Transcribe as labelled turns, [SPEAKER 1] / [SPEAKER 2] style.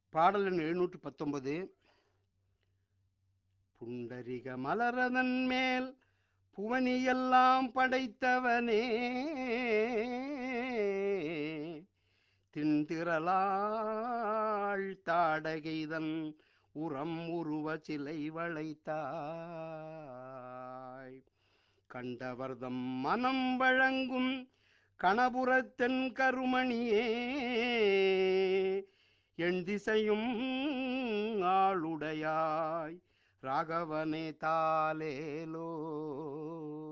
[SPEAKER 1] பாடல் எண் எழுநூற்று பத்தொன்பது புண்டரிக மலரதன் மேல் புவனியெல்லாம் படைத்தவனே திண்டிரலாள் தாடகைதன் உரம் உருவ சிலை வளைத்தாய் கண்டவர்தம் மனம் வழங்கும் கணபுரத்தென் கருமணியே என் திசையும் ஆளுடையாய் ராகவனே தாலேலோ